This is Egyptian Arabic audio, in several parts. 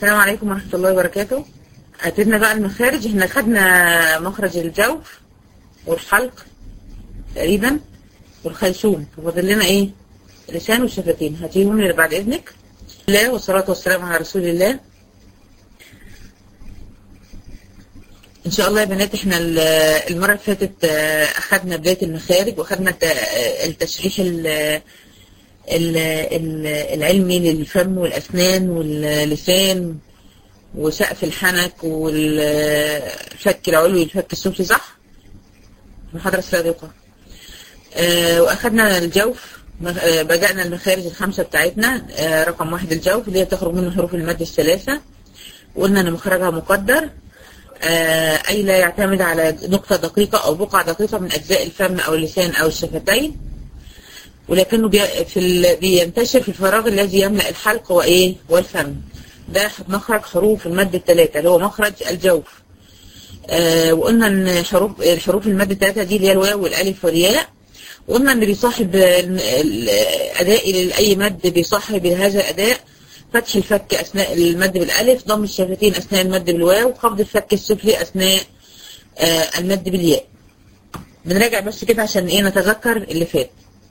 السلام عليكم ورحمة الله وبركاته اتينا بقى المخارج احنا خدنا مخرج الجوف والحلق تقريبا والخيشوم فاضل لنا ايه اللسان والشفتين هاتيهم لي بعد اذنك الله والصلاة والسلام على رسول الله ان شاء الله يا بنات احنا ال- المرة اللي فاتت آه، اخدنا بداية المخارج واخدنا الت- آه، التشريح ال- ال- ال- العلمي للفم والاسنان واللسان وسقف الحنك والفك العلوي والفك السفلي صح؟ المحاضرة السابقة آه، واخدنا الجوف مخ- آه، بدأنا المخارج الخمسة بتاعتنا آه، رقم واحد الجوف اللي هي بتخرج منه حروف المد الثلاثة وقلنا ان مخرجها مقدر آه، أي لا يعتمد على نقطة دقيقة أو بقعة دقيقة من أجزاء الفم أو اللسان أو الشفتين ولكنه بي في ال... بينتشر في الفراغ الذي يملأ الحلق وإيه والفم ده مخرج حروف المد الثلاثة اللي هو مخرج الجوف آه وقلنا ان حروف الحروف المد الثلاثة دي اللي هي الواو والالف والياء وقلنا ان بيصاحب ال- الاداء لاي مد بيصاحب هذا الاداء فتح الفك اثناء المد بالالف ضم الشفتين اثناء المد بالواو خفض الفك السفلي اثناء آه المد بالياء بنراجع بس كده عشان ايه نتذكر اللي فات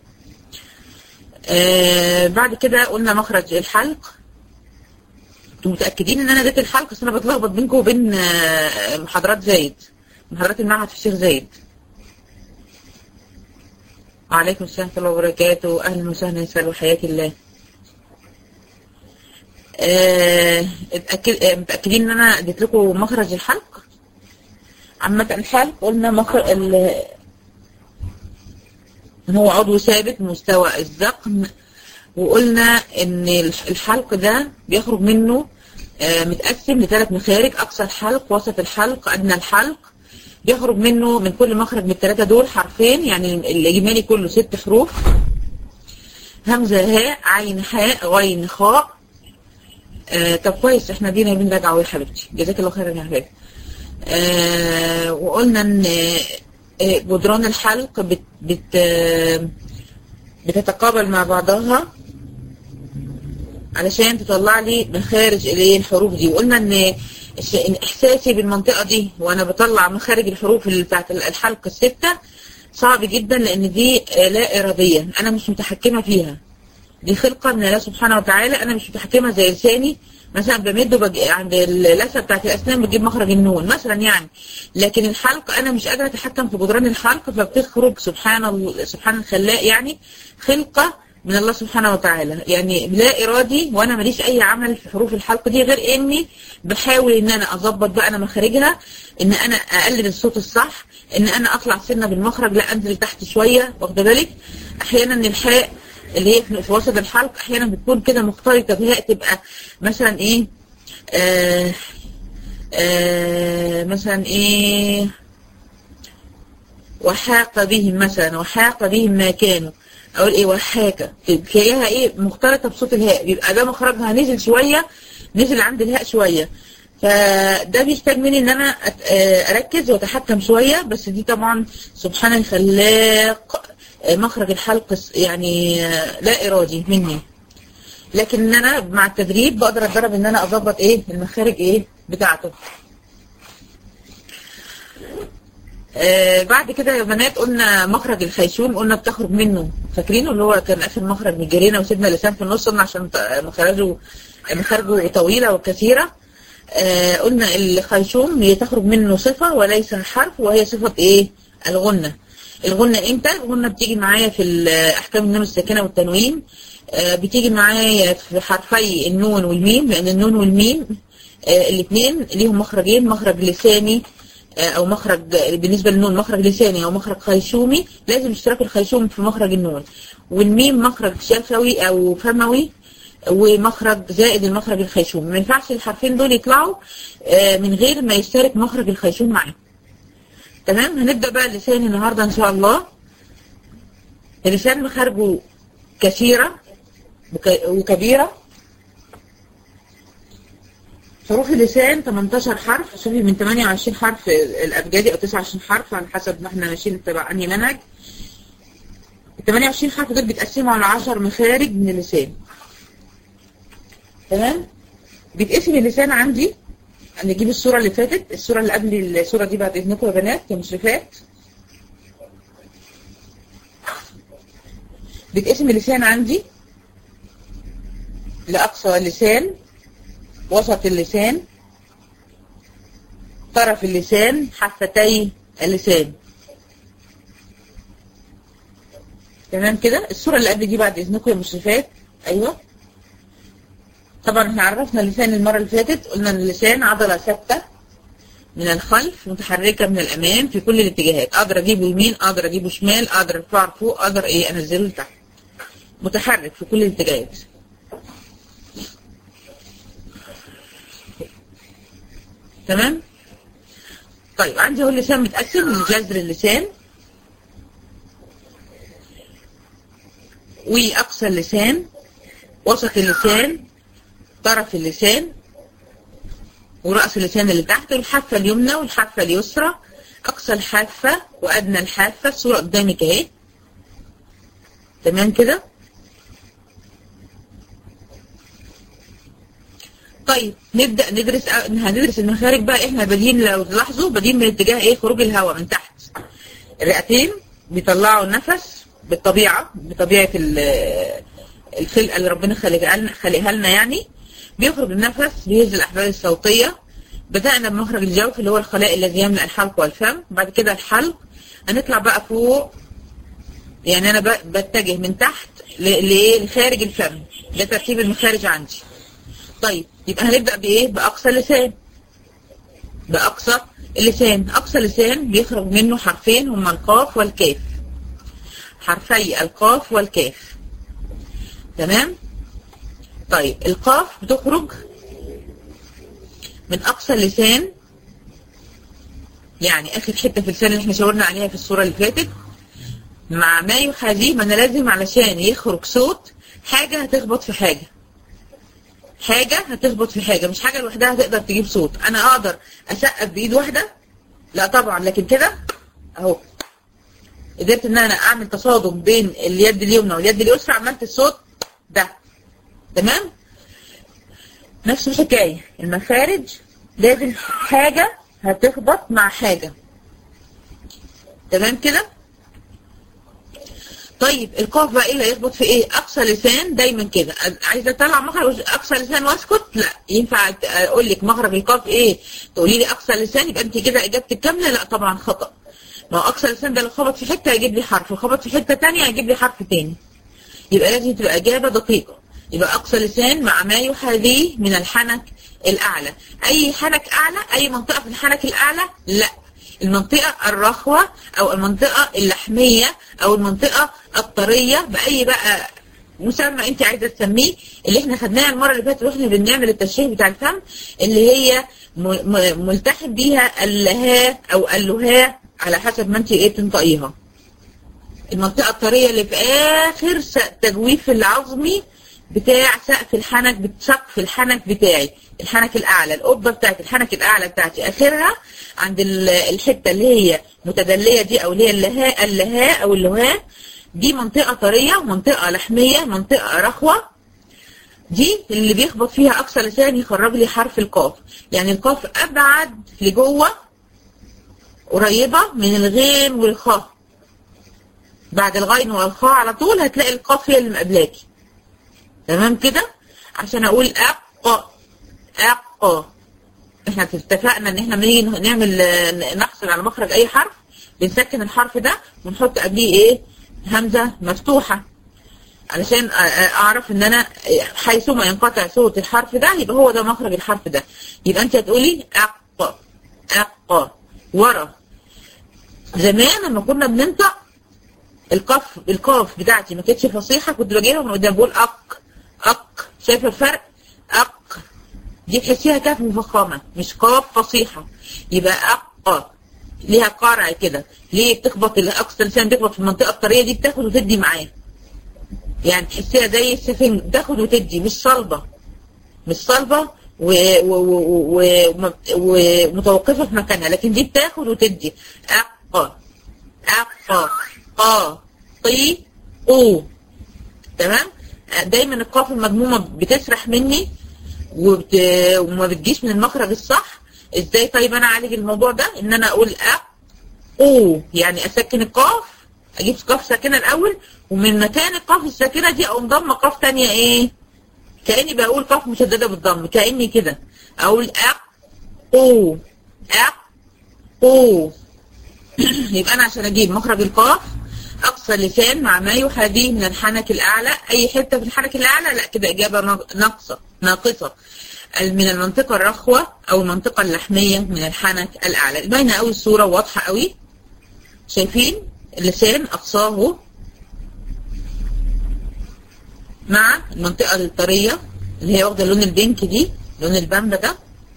آه بعد كده قلنا مخرج الحلق انتوا متاكدين ان انا اديت الحلق اصل انا بتلخبط بينكم وبين آه، محاضرات زايد محاضرات المعهد في الشيخ زايد وعليكم السلام ورحمه الله وبركاته اهلا وسهلا يسأل وحياة الله آه، اتأكد- آه، متاكدين ان انا اديت لكم مخرج الحلق عامة الحلق قلنا مخرج ال- ان هو عضو ثابت مستوى الذقن وقلنا ان الح- الحلق ده بيخرج منه آه، متقسم لثلاث مخارج اقصى الحلق وسط الحلق ادنى الحلق بيخرج منه من كل مخرج من الثلاثه دول حرفين يعني الاجمالي كله ست حروف همزه هاء عين حاء غين خاء آه طب كويس احنا دينا بنراجع اهو يا حبيبتي جزاك الله خيرا يا حبيبتي آه وقلنا ان آه، جدران الحلق بت بت آه، بتتقابل مع بعضها علشان تطلع لي مخارج الايه الحروف دي وقلنا ان الش- إن احساسي بالمنطقه دي وانا بطلع مخارج الحروف اللي بتاعت الحلق السته صعب جدا لان دي آه، لا اراديه انا مش متحكمه فيها دي خلقه من الله سبحانه وتعالى انا مش متحكمه زي لساني مثلا بمده بج... عند اللثه بتاعت الاسنان بتجيب مخرج النون مثلا يعني لكن الحلق انا مش قادره اتحكم في جدران الحلق فبتخرج سبحان الله سبحان الخلاق يعني خلقه من الله سبحانه وتعالى يعني لا ارادي وانا ماليش اي عمل في حروف الحلق دي غير اني بحاول ان انا اظبط بقى انا مخارجها ان انا اقلل الصوت الصح ان انا اطلع سنه بالمخرج لا انزل تحت شويه واخده بالك احيانا الحاء اللي هي في في وسط الحلق احيانا بتكون كده مختلطه بهاء تبقى مثلا ايه آه آه مثلا ايه وحاق بهم مثلا وحاق بهم ما كانوا اقول ايه وحاكه تلاقيها ايه مختلطه بصوت الهاء بيبقى ده مخرجها نزل شويه نزل عند الهاء شويه فده بيحتاج مني ان انا أت- آه، اركز واتحكم شويه بس دي طبعا سبحان الخلاق آه، مخرج الحلق س- يعني آه، لا ارادي مني لكن ان انا مع التدريب بقدر اتدرب ان انا اظبط ايه المخارج ايه بتاعته آه بعد كده يا بنات قلنا مخرج الخيشوم قلنا بتخرج منه فاكرينه اللي هو كان اخر مخرج من جرينا وسيبنا اللسان في النص قلنا عشان ت- مخرجه مخارجه طويله وكثيره آه قلنا الخيشوم هي تخرج منه صفه وليس الحرف وهي صفه ايه الغنه الغنه امتى الغنه بتيجي معايا في ال- احكام النون الساكنه والتنوين آه بتيجي معايا في حرفي النون والميم لان النون والميم آه الاثنين ليهم مخرجين مخرج لساني آه، او مخرج بالنسبه للنون مخرج لساني او مخرج خيشومي لازم اشتراك الخيشوم في مخرج النون والميم مخرج شفوي او فموي ومخرج زائد المخرج الخيشومي ما ينفعش الحرفين دول يطلعوا آه، من غير ما يشترك مخرج الخيشوم معاهم تمام هنبدا بقى اللسان النهارده ان شاء الله اللسان مخارجه كثيره وك- وكبيره حروف اللسان 18 حرف شوفي من 28 حرف الابجدي او 29 حرف على حسب ما احنا ماشيين تبع انهي منهج ال 28 حرف دول بيتقسموا على 10 مخارج من اللسان تمام بيتقسم اللسان عندي نجيب الصورة اللي فاتت الصورة اللي قبل الصورة دي بعد اذنكم يا بنات يا مشرفات بيتقسم اللسان عندي لأقصى اللسان وسط اللسان طرف اللسان حفتي اللسان تمام كده الصورة اللي قبل دي بعد اذنكم يا مشرفات ايوه طبعا احنا عرفنا اللسان المرة اللي فاتت قلنا ان اللسان عضلة ثابتة من الخلف متحركة من الامام في كل الاتجاهات اقدر اجيبه يمين اقدر اجيبه شمال اقدر ارفعه فوق اقدر ايه انزله لتحت متحرك في كل الاتجاهات تمام طيب عندي هو اللسان متقسم من جذر اللسان واقصى اللسان وسط اللسان طرف اللسان ورأس اللسان اللي تحت والحافة اليمنى والحافة اليسرى أقصى الحافة وأدنى الحافة الصورة قدامك أهي تمام كده طيب نبدأ ندرس هندرس المخارج بقى احنا بادئين لو تلاحظوا بادئين من اتجاه ايه خروج الهواء من تحت الرئتين بيطلعوا النفس بالطبيعة بطبيعة الخلقة اللي ربنا خلقها لنا خلقها لنا يعني بيخرج النفس بيهز الأحبال الصوتية بدأنا بمخرج الجوف اللي هو الخلاء الذي يملأ الحلق والفم بعد كده الحلق هنطلع بقى فوق يعني أنا بتجه من تحت لخارج الفم ده ترتيب المخارج عندي طيب يبقى هنبدأ بإيه بأقصى اللسان بأقصى اللسان أقصى اللسان بيخرج منه حرفين هما القاف والكاف حرفي القاف والكاف تمام طيب القاف بتخرج من أقصى اللسان يعني آخر حتة في اللسان اللي احنا شاورنا عليها في الصورة اللي فاتت مع ما يحاذيه ما أنا لازم علشان يخرج صوت حاجة هتخبط في حاجة حاجة هتخبط في حاجة مش حاجة لوحدها هتقدر تجيب صوت أنا أقدر أسقف بإيد واحدة لا طبعا لكن كده أهو قدرت ان انا اعمل تصادم بين اليد اليمنى واليد اليسرى عملت الصوت ده تمام نفس الحكاية المخارج لازم حاجة هتخبط مع حاجة تمام كده طيب القاف بقى ايه اللي هيخبط في ايه اقصى لسان دايما كده عايزه اطلع مخرج اقصى لسان واسكت لا ينفع اقول لك مخرج القاف ايه تقولي لي اقصى لسان يبقى انت كده اجابتك كامله لا طبعا خطأ ما هو اقصى لسان ده لو خبط في حته هيجيب لي حرف وخبط في حته ثانيه هيجيب لي حرف ثاني يبقى لازم تبقى اجابه دقيقه يبقى اقصى لسان مع ما يحاذيه من الحنك الاعلى اي حنك اعلى اي منطقه في الحنك الاعلى لا المنطقه الرخوه او المنطقه اللحميه او المنطقه الطريه باي بقى مسمى انت عايزه تسميه اللي احنا خدناها المره اللي فاتت واحنا بنعمل التشريح بتاع الفم اللي هي ملتحم بيها اللهاء او اللهاء على حسب ما انت ايه تنطقيها المنطقة الطرية اللي في اخر تجويف العظمي بتاع سقف الحنك سقف الحنك بتاعي الحنك الاعلى القبة بتاعت الحنك الاعلى بتاعتي اخرها عند الحتة اللي هي متدلية دي او اللي هي اللهاء اللهاء او اللهاء دي منطقة طرية منطقة لحمية منطقة رخوة دي اللي بيخبط فيها اقصى لسان يخرج لي حرف القاف يعني القاف ابعد لجوه قريبة من الغين والخاء بعد الغين والخاء على طول هتلاقي القاف هي اللي مقابلاكي تمام كده عشان اقول اق اق احنا اتفقنا ان احنا بنيجي نعمل نحصل على مخرج اي حرف بنسكن الحرف ده ونحط قبليه ايه همزة مفتوحة علشان اعرف ان انا حيثما ينقطع صوت الحرف ده يبقى هو ده مخرج الحرف ده يبقى انت هتقولي اق اق ورا زمان لما كنا بننطق القاف القاف بتاعتي ما كانتش فصيحه كنت بجيبها من قدام بقول اق اق شايفه الفرق اق دي تحسيها كاف مفخمه مش قاف فصيحه يبقى اق ليها قارع كده ليه بتخبط اقصى لسان بتخبط في المنطقه الطريه دي بتاخد وتدي معاه يعني تحسيها زي السفنج بتاخد وتدي مش صلبه مش صلبه ومتوقفه في مكانها لكن دي بتاخد وتدي اق اق قا قي قو تمام دايما القاف المجمومه بتسرح مني وبت... وما بتجيش من المخرج الصح ازاي طيب انا اعالج الموضوع ده ان انا اقول أ او يعني اسكن القاف اجيب قاف ساكنه الاول ومن مكان القاف الساكنه دي اقوم ضم قاف ثانيه ايه كاني بقول قاف مشدده بالضم كاني كده اقول أ او أ او يبقى انا عشان اجيب مخرج القاف اقصى لسان مع ما يحاذيه من الحنك الاعلى اي حته في الحنك الاعلى لا كده اجابه ناقصه ناقصه من المنطقة الرخوة أو المنطقة اللحمية من الحنك الأعلى باينة أوي الصورة واضحة أوي شايفين اللسان أقصاه مع المنطقة الطرية اللي هي واخدة اللون البينك دي لون البامبا ده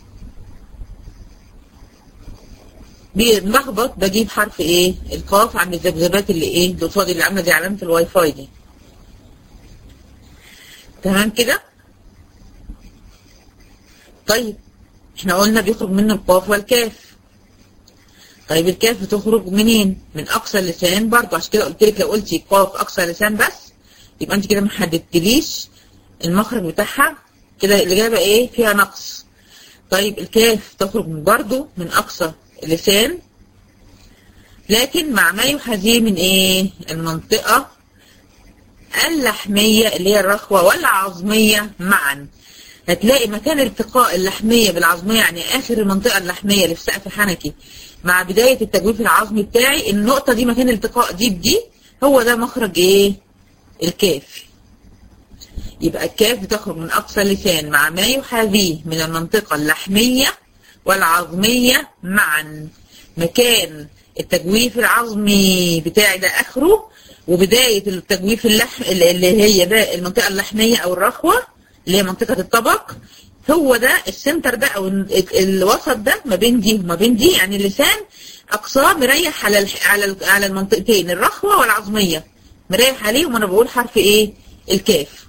بلخبط بجيب حرف ايه القاف عند الذبذبات اللي ايه اللي قصادي اللي عامله زي علامه الواي فاي دي تمام كده طيب احنا قلنا بيخرج منه القاف والكاف طيب الكاف بتخرج منين من اقصى اللسان برضه عشان كده قلت لك لو قلتي قاف اقصى لسان بس يبقى انت كده ما حددتليش المخرج بتاعها كده الاجابه ايه فيها نقص طيب الكاف تخرج من برضه من اقصى اللسان لكن مع ما يحاذيه من ايه المنطقه اللحميه اللي هي الرخوه والعظميه معا هتلاقي مكان التقاء اللحمية بالعظمية يعني آخر المنطقة اللحمية اللي في سقف حنكي مع بداية التجويف العظمي بتاعي النقطة دي مكان التقاء دي بدي هو ده مخرج ايه الكاف يبقى الكاف بتخرج من أقصى اللسان مع ما يحاذيه من المنطقة اللحمية والعظمية معا مكان التجويف العظمي بتاعي ده آخره وبداية التجويف اللحم اللي هي ده المنطقة اللحمية أو الرخوة اللي هي منطقة الطبق هو ده السنتر ده او الوسط ده ما بين دي وما بين دي يعني اللسان اقصاه مريح على على على المنطقتين الرخوة والعظمية مريح عليهم وانا بقول حرف ايه الكاف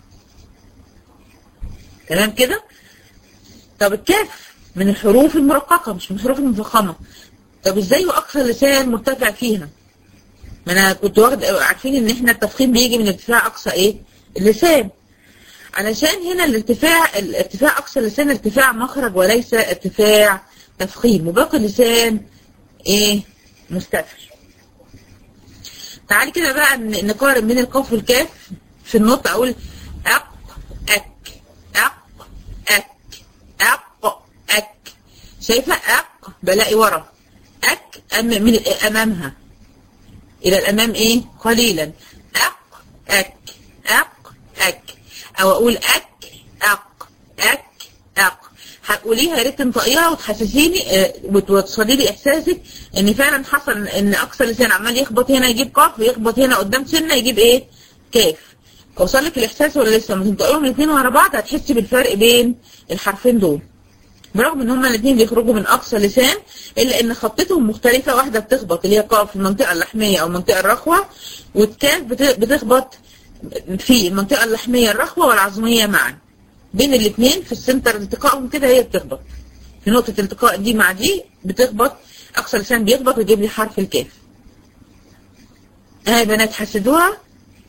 تمام كده طب الكاف من الحروف المرققة مش من الحروف المفخمة طب ازاي واقصى اللسان مرتفع فيها ما انا كنت واخد عارفين ان احنا التفخيم بيجي من ارتفاع اقصى ايه اللسان علشان هنا الارتفاع الارتفاع اقصى اللسان ارتفاع مخرج وليس ارتفاع تفخيم وباقي اللسان ايه مستفل تعالي كده بقى نقارن بين القاف والكاف في النطق اقول اق اك اق اك اق اك شايفه اق بلاقي ورا اك أم من امامها الى الامام ايه قليلا اق اك اق اك او اقول اك اق اك اق هتقوليها يا ريت تنطقيها وتحسسيني اه وتوصلي لي احساسك ان فعلا حصل ان اقصى لسان عمال يخبط هنا يجيب قاف ويخبط هنا قدام سنه يجيب ايه كاف اوصل لك الاحساس ولا لسه ما تنطقيهم الاثنين ورا بعض هتحسي بالفرق بين الحرفين دول برغم ان هما الاثنين بيخرجوا من اقصى لسان الا ان خطتهم مختلفه واحده بتخبط اللي هي قاف في المنطقه اللحميه او المنطقه الرخوه والكاف بتخبط في المنطقة اللحمية الرخوة والعظمية معا بين الاثنين في السنتر التقائهم كده هي بتخبط في نقطة التقاء دي مع دي بتخبط أقصى لسان بيخبط ويجيب لي حرف الكاف ها يا بنات حسدوها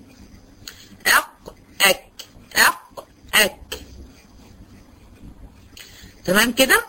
أق أك أق أك تمام كده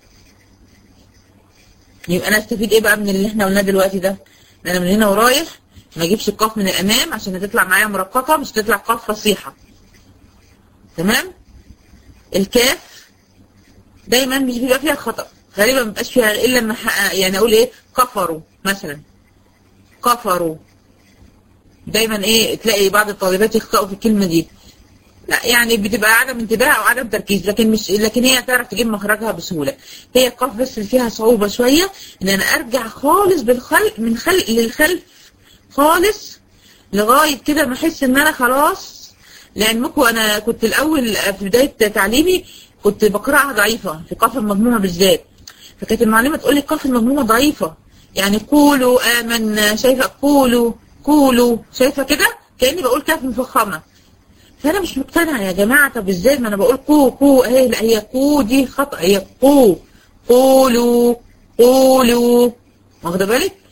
يبقى أنا استفيد إيه بقى من اللي إحنا قلناه دلوقتي ده أنا من هنا ورايح ما اجيبش القاف من الامام عشان هتطلع معايا مرققه مش تطلع قاف فصيحه تمام الكاف دايما مش بيبقى فيها خطا غالبا ما بيبقاش فيها الا لما يعني اقول ايه كفروا مثلا كفروا دايما ايه تلاقي بعض الطالبات يخطئوا في الكلمه دي لا يعني بتبقى عدم انتباه او عدم تركيز لكن مش لكن هي تعرف تجيب مخرجها بسهوله هي القاف بس اللي فيها صعوبه شويه ان انا ارجع خالص بالخلق من خلق للخلف خالص لغاية كده ما احس ان انا خلاص لعلمكم انا كنت الاول في بداية تعليمي كنت بقرأها ضعيفة في قاف المجموعة بالذات فكانت المعلمة تقول لي قاف المجموعة ضعيفة يعني قولوا آمنا شايفة قولوا قولوا شايفة كده كأني بقول كاف مفخمة فأنا مش مقتنعة يا جماعة طب ازاي ما أنا بقول قو قو اهي لا هي قو دي خطأ هي قو قولوا قولوا واخدة بالك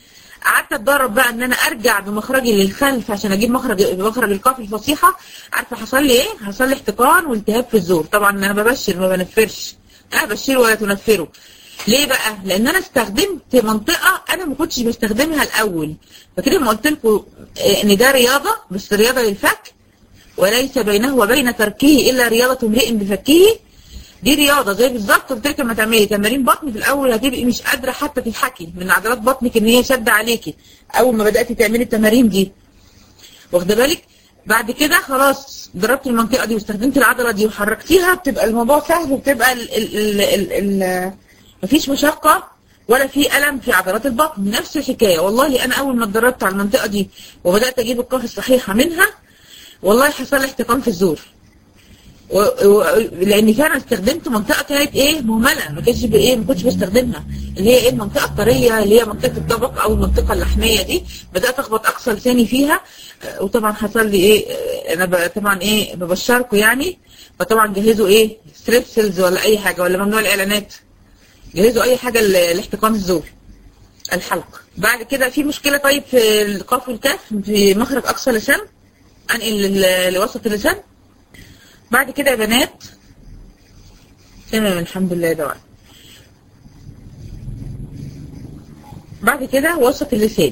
قعدت اتدرب بقى ان انا ارجع بمخرجي للخلف عشان اجيب مخرج بمخرج القاف الفصيحه عارفه حصل لي ايه حصل لي احتقان والتهاب في الزور طبعا انا ببشر ما بنفرش انا بشير ولا تنفره ليه بقى لان انا استخدمت منطقه انا ما كنتش بستخدمها الاول فكده ما قلت لكم ان ده رياضه بس رياضه للفك وليس بينه وبين تركه الا رياضه امرئ بفكه دي رياضه زي بالظبط قلت لك لما تعملي تمارين بطن في الاول هتبقي مش قادره حتى تضحكي من عضلات بطنك ان هي شاده عليكي اول ما بداتي تعملي التمارين دي واخده بالك بعد كده خلاص ضربت المنطقه دي واستخدمت العضله دي وحركتيها بتبقى الموضوع سهل وبتبقى ال ال ال ال ال مفيش مشقه ولا في الم في عضلات البطن نفس الحكايه والله انا اول ما اتدربت على المنطقه دي وبدات اجيب القاف الصحيحه منها والله حصل لي احتقان في الزور و... و... لان فعلا استخدمت منطقه كانت ايه مهمله ما كانش بايه ما كنتش بستخدمها اللي هي ايه المنطقه الطريه اللي هي منطقه الطبق او المنطقه اللحميه دي بدات اخبط اقصى لساني فيها وطبعا حصل لي ايه انا ب... طبعا ايه ببشركم يعني فطبعا جهزوا ايه ستريبسلز ولا اي حاجه ولا ممنوع الاعلانات جهزوا اي حاجه لاحتقان الزور الحلق بعد كده في مشكله طيب في القاف والكاف في مخرج اقصى لسان انقل لوسط اللسان بعد كده يا بنات تمام الحمد لله دواء بعد كده وسط اللسان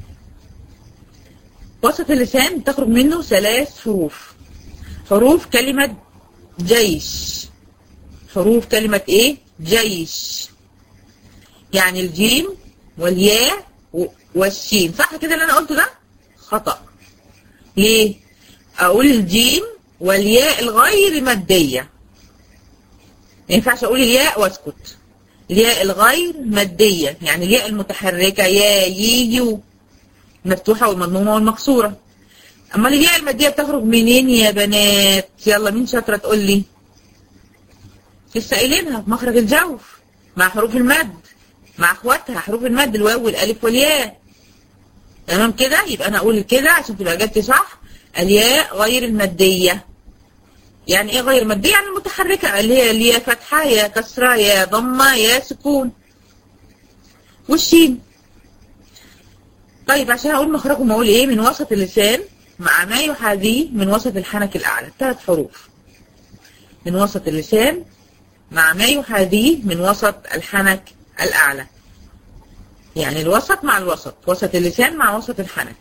وسط اللسان تخرج منه ثلاث حروف حروف كلمة جيش حروف كلمة ايه جيش يعني الجيم والياء والشين صح كده اللي انا قلته ده خطأ ليه اقول الجيم والياء الغير مادية ما ينفعش اقول الياء واسكت الياء الغير مادية يعني الياء المتحركة يا يي يو مفتوحة والمضمومة والمكسورة اما الياء المادية بتخرج منين يا بنات يلا مين شاطرة تقول لي لسه قايلينها مخرج الجوف مع حروف المد مع اخواتها حروف المد الواو والالف والياء تمام كده يبقى انا اقول كده عشان تبقى اجابتي صح الياء غير المادية يعني ايه غير مادية يعني المتحركة اللي هي اللي هي فتحة يا كسرة يا ضمة يا سكون والشين طيب عشان اقول مخرجهم اقول ايه من وسط اللسان مع ما يحاذيه من وسط الحنك الاعلى ثلاث حروف من وسط اللسان مع ما يحاذيه من وسط الحنك الاعلى يعني الوسط مع الوسط وسط اللسان مع وسط الحنك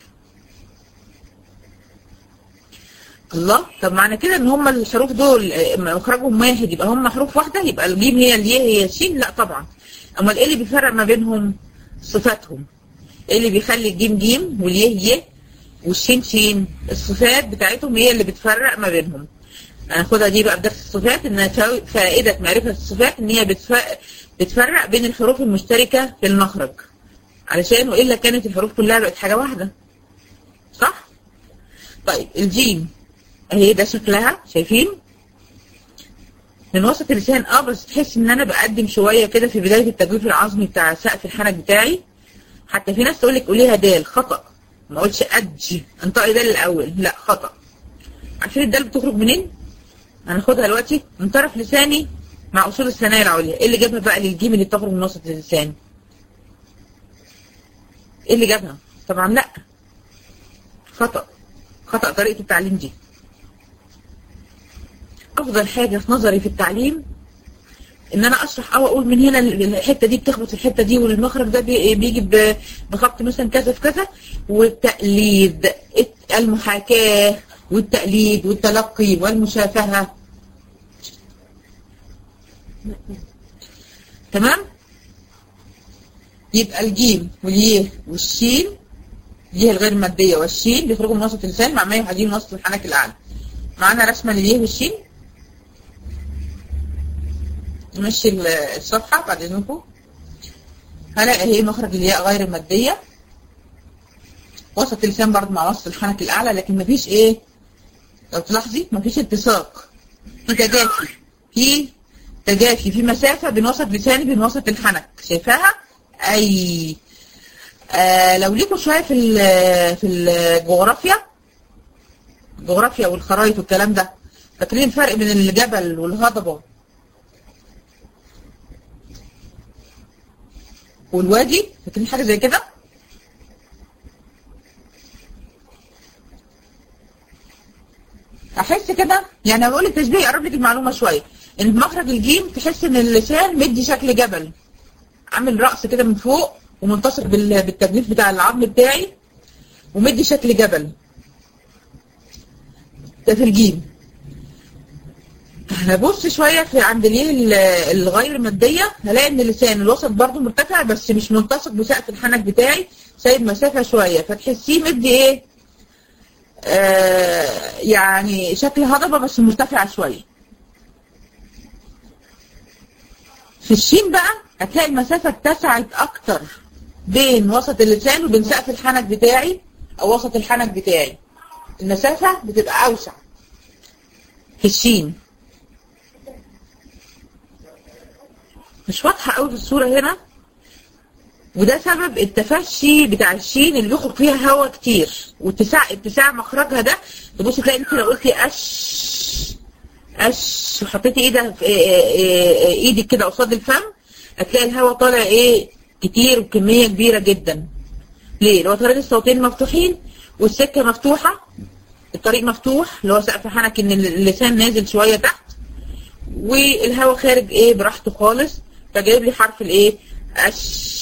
الله طب معنى كده ان هم الحروف دول مخرجهم واحد يبقى هم حروف واحده يبقى الجيم هي الياء هي الشين لا طبعا امال ايه اللي بيفرق ما بينهم صفاتهم ايه اللي بيخلي الجيم جيم والياء ي والشين شين الصفات بتاعتهم هي اللي بتفرق ما بينهم هناخدها دي بقى بدرس الصفات ان فائده معرفه الصفات ان هي بتفرق بين الحروف المشتركه في المخرج علشان والا كانت الحروف كلها بقت حاجه واحده صح طيب الجيم اهي ده شكلها شايفين من وسط اللسان اه بس تحس ان انا بقدم شويه كده في بدايه التجويف العظمي بتاع سقف الحنك بتاعي حتى في ناس تقول لك قوليها دال خطا ما اقولش ادج انطقي دال الاول لا خطا عارفين الدال بتخرج منين هناخدها دلوقتي من طرف لساني مع اصول الثنايا العليا ايه اللي جابها بقى للجيم اللي بتخرج من وسط اللسان ايه اللي جابها طبعا لا خطا خطا طريقه التعليم دي افضل حاجه في نظري في التعليم ان انا اشرح او اقول من هنا الحته دي بتخبط في الحته دي والمخرج ده بيجي بخبط مثلا كذا في كذا والتقليد المحاكاه والتقليد والتلقي والمشافهه تمام يبقى الجيم واليه والشين دي الغير ماديه والشين بيخرجوا من وسط اللسان مع ما يحاذيه من وسط الحنك الاعلى معانا رسمه لليه والشين نمشي الصفحة بعد اذنكم هلاقي اهي مخرج الياء غير المادية وسط اللسان برضه مع وسط الحنك الأعلى لكن مفيش ايه لو تلاحظي مفيش اتساق في تجافي في تجافي في مسافة بين وسط لساني بين وسط الحنك شايفاها؟ أي آه لو ليكوا شوية في في الجغرافيا الجغرافيا والخرايط والكلام ده فاكرين الفرق بين الجبل والهضبة والوادي فاكرين حاجه زي كده احس كده يعني بقول التشبيه يقرب لك المعلومه شويه ان في مخرج الجيم تحس ان اللسان مدي شكل جبل عامل رأس كده من فوق ومنتصف بال- بالتجويف بتاع العظم بتاعي ومدي شكل جبل ده في الجيم هبص شويه في عند اليه ال- الغير ماديه هلاقي ان اللسان الوسط برضو مرتفع بس مش ملتصق بسقف الحنك بتاعي سايب مسافه شويه فتحسيه مدي ايه آه يعني شكل هضبه بس مرتفعه شويه في الشين بقى هتلاقي المسافه اتسعت اكتر بين وسط اللسان وبين سقف الحنك بتاعي او وسط الحنك بتاعي المسافه بتبقى اوسع في الشين مش واضحة قوي في الصورة هنا وده سبب التفشي بتاع الشين اللي بيخرج فيها هواء كتير واتساع اتساع مخرجها ده تبصي تلاقي انت لو قلتي اش اش وحطيتي ايدها في ايدك كده قصاد الفم هتلاقي الهواء طالع ايه كتير وكمية كبيرة جدا ليه؟ الوترين الصوتين مفتوحين والسكة مفتوحة الطريق مفتوح اللي هو سقف حنك ان اللسان نازل شوية تحت والهواء خارج ايه براحته خالص فجايب لي حرف الايه اش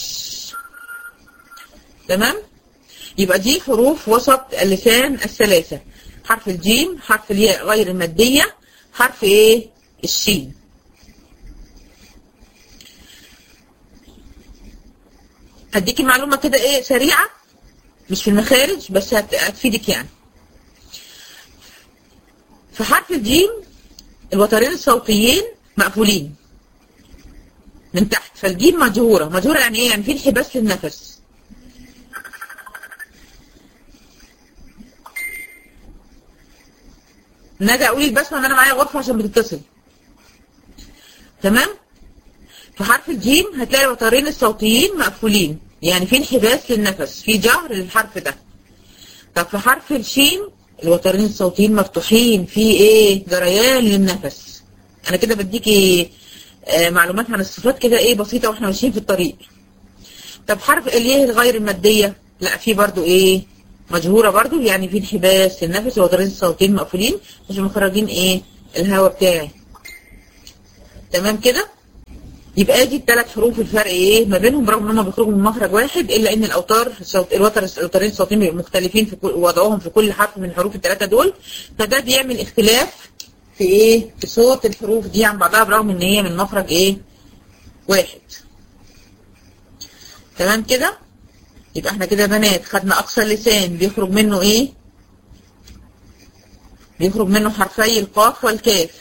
تمام يبقى دي حروف وسط اللسان الثلاثة حرف الجيم حرف الياء غير المادية حرف ايه الشين هديكي معلومة كده ايه سريعة مش في المخارج بس هت- هتفيدك يعني في حرف الجيم الوترين الصوتيين مقفولين من تحت فالجيم مجهورة مجهورة يعني ايه يعني في انحباس للنفس ندى قولي البسمة ان انا معايا غرفة عشان بتتصل تمام في حرف الجيم هتلاقي الوترين الصوتيين مقفولين يعني في انحباس للنفس في جهر للحرف ده طب في حرف الشين الوترين الصوتيين مفتوحين في ايه جريان للنفس انا كده بديكي آه معلومات عن الصفات كده ايه بسيطة واحنا ماشيين في الطريق طب حرف اليه الغير المادية لا في برضو ايه مجهورة برضو يعني في انحباس للنفس الوترين الصوتيين مقفولين مش مخرجين ايه الهواء بتاعي تمام كده يبقى دي الثلاث حروف الفرق ايه ما بينهم برغم ان هم بيخرجوا من مخرج واحد الا ان الاوتار الصوت الوتر الوترين الصوتيين بيبقوا مختلفين في كل وضعهم في كل حرف من الحروف الثلاثه دول فده بيعمل اختلاف في ايه في صوت الحروف دي عن بعضها برغم ان هي من مخرج ايه واحد تمام كده يبقى احنا كده بنات خدنا اقصى اللسان بيخرج منه ايه بيخرج منه حرفي القاف والكاف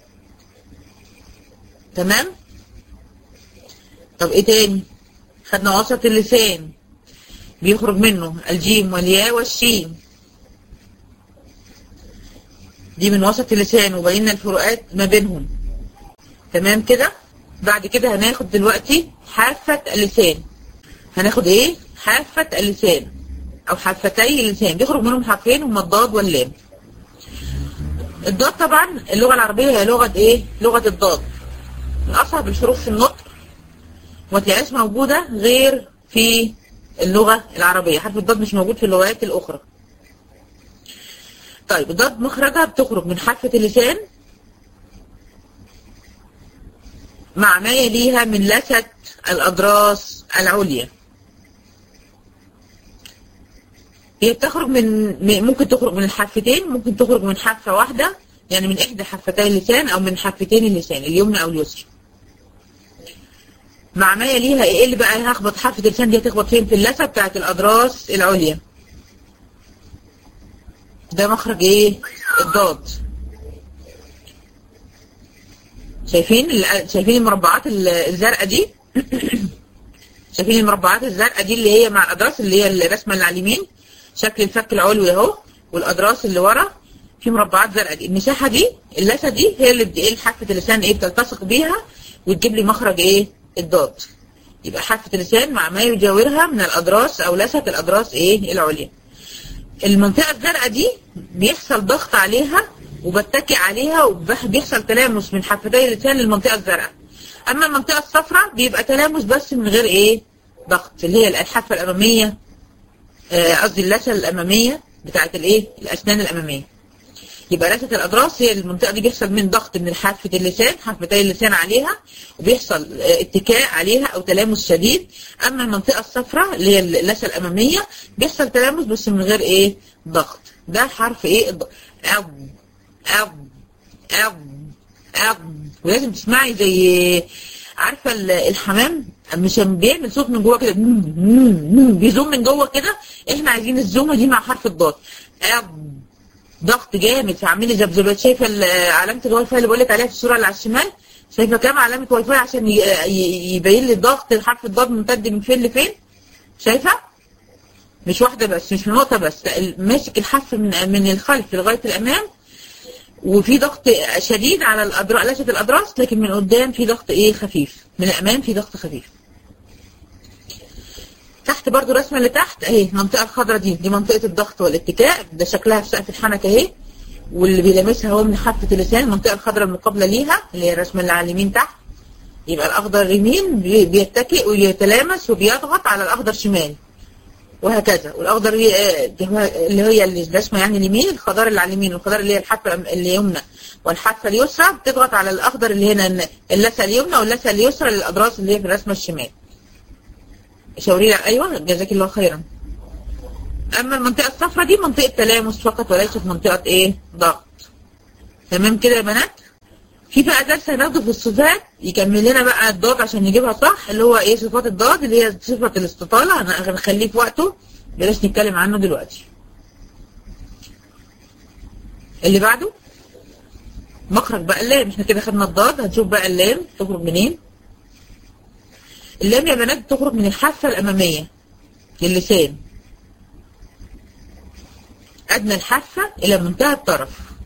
تمام طب ايه تاني خدنا وسط اللسان بيخرج منه الجيم والياء والشين دي من وسط اللسان وبينا الفروقات ما بينهم تمام كده بعد كده هناخد دلوقتي حافة اللسان هناخد ايه حافة اللسان او حافتي اللسان بيخرج منهم حرفين هما الضاد واللام الضاد طبعا اللغة العربية هي لغة ايه لغة الضاد من اصعب الحروف في النطق وما تلاقيهاش موجودة غير في اللغة العربية حرف الضاد مش موجود في اللغات الأخرى طيب الضاد مخرجها بتخرج من حافة اللسان مع ما يليها من لثة الأضراس العليا هي بتخرج من ممكن تخرج من الحافتين ممكن تخرج من حافة واحدة يعني من إحدى حافتي اللسان أو من حافتين اللسان اليمنى أو اليسرى مع ما يليها ايه اللي بقى هخبط حافة اللسان دي هتخبط فين في اللثة بتاعت الأضراس العليا ده مخرج ايه الضاد شايفين شايفين المربعات الزرقاء دي شايفين المربعات الزرقاء دي اللي هي مع الأضراس اللي هي الرسمة اللي على اليمين شكل الفك العلوي اهو والأضراس اللي ورا في مربعات زرقاء دي المساحة دي اللثة دي هي اللي ايه حافة اللسان ايه بتلتصق بيها وتجيب لي مخرج ايه الضاد يبقى حافة اللسان مع ما يجاورها من الأضراس أو لثة الأضراس إيه العليا المنطقة الزرقاء دي بيحصل ضغط عليها وبتكي عليها وبيحصل تلامس من حافتي اللسان للمنطقة الزرقاء أما المنطقة الصفراء بيبقى تلامس بس من غير إيه ضغط اللي هي الحافة الأمامية قصدي آه اللثة الأمامية بتاعت الإيه الأسنان الأمامية يبقى لثه الاضراس هي المنطقه دي بيحصل من ضغط من حافه اللسان حافتي اللسان عليها وبيحصل اتكاء عليها او تلامس شديد اما المنطقه الصفراء اللي هي اللثه الاماميه بيحصل تلامس بس من غير ايه ضغط ده حرف ايه الض... اب اب اب اب ولازم تسمعي زي عارفه الحمام مش بيعمل صوت من جوه كده بيزوم من جوه كده احنا عايزين الزومه دي مع حرف الضاد اب ضغط جامد فاعملي ذبذبات شايفه علامه الواي فاي اللي بقول لك عليها في الصوره اللي على الشمال شايفه كام علامه واي فاي عشان يبين لي الضغط حرف الضاد ممتد من فين لفين شايفه مش واحده بس مش نقطه بس ماسك الحرف من من الخلف لغايه الامام وفي ضغط شديد على الأدراس لثه الاضراس لكن من قدام في ضغط ايه خفيف من الامام في ضغط خفيف تحت برضو الرسمه اللي تحت اهي المنطقه الخضراء دي دي منطقه الضغط والاتكاء ده شكلها في سقف الحنك اهي واللي بيلامسها هو من حافه اللسان المنطقه الخضراء المقابله ليها اللي هي الرسمه اللي على اليمين تحت يبقى الاخضر يمين بيتكئ ويتلامس وبيضغط على الاخضر شمال وهكذا والاخضر اللي هي الرسمه يعني اليمين الخضار اللي على اليمين والخضار اللي هي الحافه اليمنى والحافه اليسرى بتضغط على الاخضر اللي هنا اللثه اليمنى واللثه اليسرى للاضراس اللي هي في الرسمه الشمال شاوري لي ايوه جزاك الله خيرا اما المنطقه الصفراء دي منطقه تلامس فقط وليست منطقه ايه ضغط تمام كده يا بنات في بقى درس هناخده في الصفات يكمل لنا بقى الضاد عشان نجيبها صح اللي هو ايه صفات الضاد اللي هي صفه الاستطاله هنخليه في وقته بلاش نتكلم عنه دلوقتي اللي بعده مخرج بقى اللام احنا كده خدنا الضاد هنشوف بقى اللام تخرج منين اللام يا بنات تخرج من الحافة الأمامية للسان أدنى الحافة إلى منتهى الطرف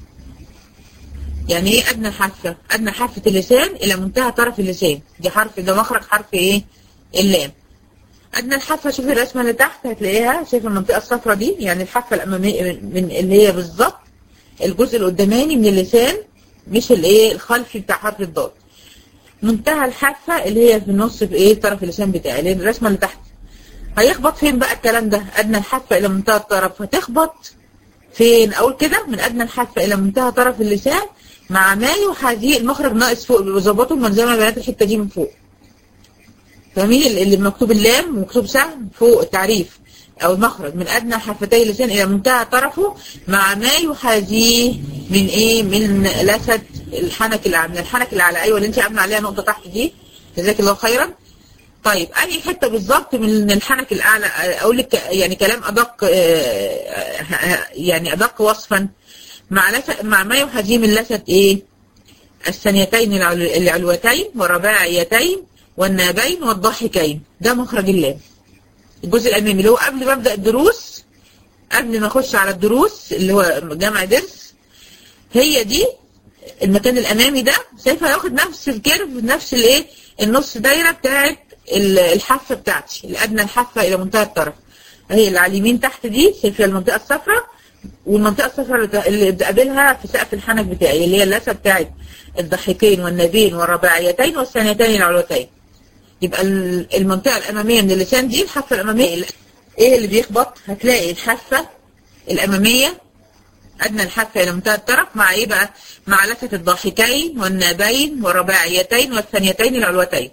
يعني إيه أدنى الحافة؟ أدنى حافة اللسان إلى منتهى طرف اللسان دي حرف ده مخرج حرف إيه؟ اللام أدنى الحافة شوفي الرسمة اللي تحت هتلاقيها شايفة المنطقة الصفراء دي يعني الحافة الأمامية من اللي هي بالظبط الجزء القداماني من اللسان مش الإيه الخلفي بتاع حرف الضاد منتهى الحافة اللي هي في النص في ايه طرف اللسان بتاعي اللي الرسمة اللي تحت هيخبط فين بقى الكلام ده ادنى الحافة الى منتهى الطرف هتخبط فين اقول كده من ادنى الحافة الى منتهى طرف اللسان مع ما يحاذيه المخرج ناقص فوق بيظبطوا المنظمة يا بنات الحتة دي من فوق فاهمين اللي مكتوب اللام ومكتوب سهم فوق التعريف او المخرج من ادنى حافتي اللسان الى منتهى طرفه مع ما يحاذيه من ايه من لثه الحنك اللي من الحنك اللي على ايوه اللي انت عامله عليها نقطه تحت دي جزاك الله خيرا طيب انهي حته بالظبط من الحنك الاعلى اقول لك يعني كلام ادق يعني ادق وصفا مع لثه مع ما يحاذيه من لثه ايه الثانيتين العلوتين والرباعيتين والنابين والضاحكين ده مخرج اللام الجزء الامامي اللي هو قبل ما ابدا الدروس قبل ما اخش على الدروس اللي هو جمع درس هي دي المكان الامامي ده شايفه هياخد نفس الكيرف نفس الايه النص دايره بتاعت الحافه بتاعتي الادنى الحافه الى منتهى الطرف هي اللي على اليمين تحت دي شايفه المنطقه الصفراء والمنطقه الصفراء اللي بقابلها في سقف الحنك بتاعي اللي هي اللثه بتاعت الضحكين والنابين والرباعيتين والثانيتين العلوتين يبقى المنطقة الأمامية من اللسان دي الحافة الأمامية إيه اللي بيخبط هتلاقي الحافة الأمامية أدنى الحافة إلى منتهى الطرف مع إيه بقى مع لثة الضاحكين والنابين والرباعيتين والثانيتين العلوتين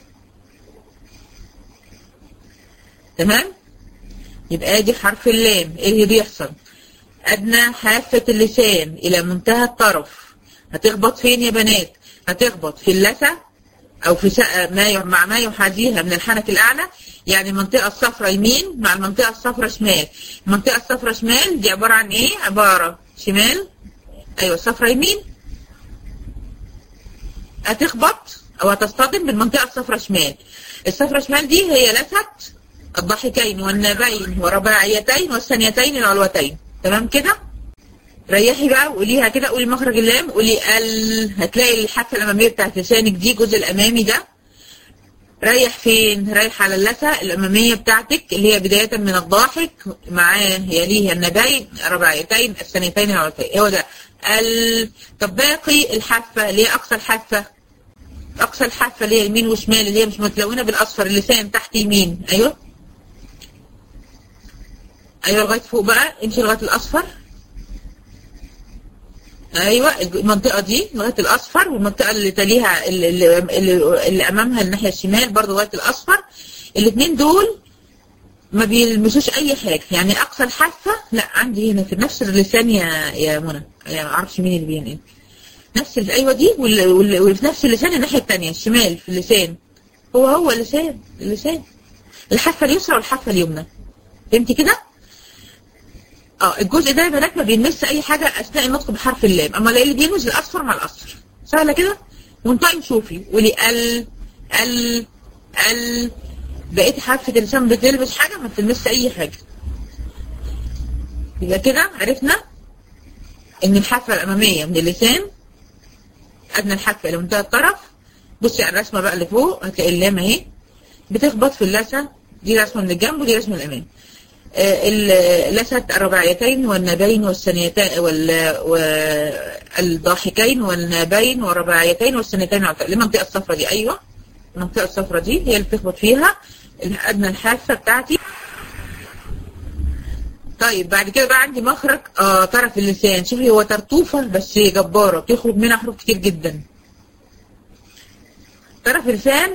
تمام يبقى دي حرف اللام إيه اللي بيحصل أدنى حافة اللسان إلى منتهى الطرف هتخبط فين يا بنات هتخبط في اللثة او في ما مع ما يحاذيها من الحنك الاعلى يعني المنطقه الصفراء يمين مع المنطقه الصفراء شمال المنطقه الصفراء شمال دي عباره عن ايه عباره شمال ايوه الصفراء يمين هتخبط او هتصطدم بالمنطقه الصفراء شمال الصفراء شمال دي هي لثه الضاحكين والنابين ورباعيتين والثانيتين العلوتين تمام كده ريحي بقى وقوليها كده قولي مخرج اللام قولي ال هتلاقي الحافه الاماميه بتاعت لسانك دي الجزء الامامي ده رايح فين رايح على اللثه الاماميه بتاعتك اللي هي بدايه من الضاحك معاه يليه النباين رباعيتين الثانيتين العلوتين هو ده ال طب باقي الحافه اللي هي اقصى الحافه اقصى الحافه اللي هي يمين وشمال اللي هي مش متلونه بالاصفر اللسان تحت يمين ايوه ايوه لغايه فوق بقى امشي لغايه الاصفر ايوه المنطقه دي لغايه الاصفر والمنطقه اللي تليها اللي, اللي, اللي امامها الناحيه الشمال برضه لغايه الاصفر الاثنين دول ما بيلمسوش اي حاجه يعني اقصى الحافه لا عندي هنا في نفس اللسان يا يا منى يعني ما اعرفش مين اللي بينقل نفس ايوه دي وفي نفس اللسان الناحيه الثانيه الشمال في اللسان هو هو اللسان اللسان الحافه اليسرى والحافه اليمنى فهمتي كده؟ اه الجزء ده يا بنات ما بيلمس اي حاجه اثناء النطق بحرف اللام اما اللي بيلمس الاصفر مع الاصفر سهله كده وانطقي شوفي قولي ال ال ال بقيت حافه اللسان بتلمس حاجه ما بتلمسش اي حاجه يبقى كده عرفنا ان الحافه الاماميه من اللسان ادنى الحافه الى منتهى الطرف بصي على الرسمه بقى اللي فوق هتلاقي اللام اهي بتخبط في اللثه دي رسمه من الجنب ودي رسمه من الامام اللثة الرباعيتين والنابين والثنيتين والضاحكين والنابين والرباعيتين والثنيتين المنطقة الصفراء دي أيوة المنطقة الصفراء دي هي اللي بتخبط فيها أدنى الحافة بتاعتي طيب بعد كده بقى عندي مخرج آه طرف اللسان شوفي هو ترطوفة بس جبارة بتخرج منها حروف كتير جدا طرف اللسان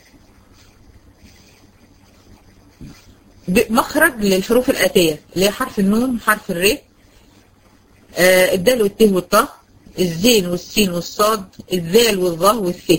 مخرج للحروف الآتية اللي هي حرف النون حرف الر آه الدال والت والطه الزين والسين والصاد الذال والظا والث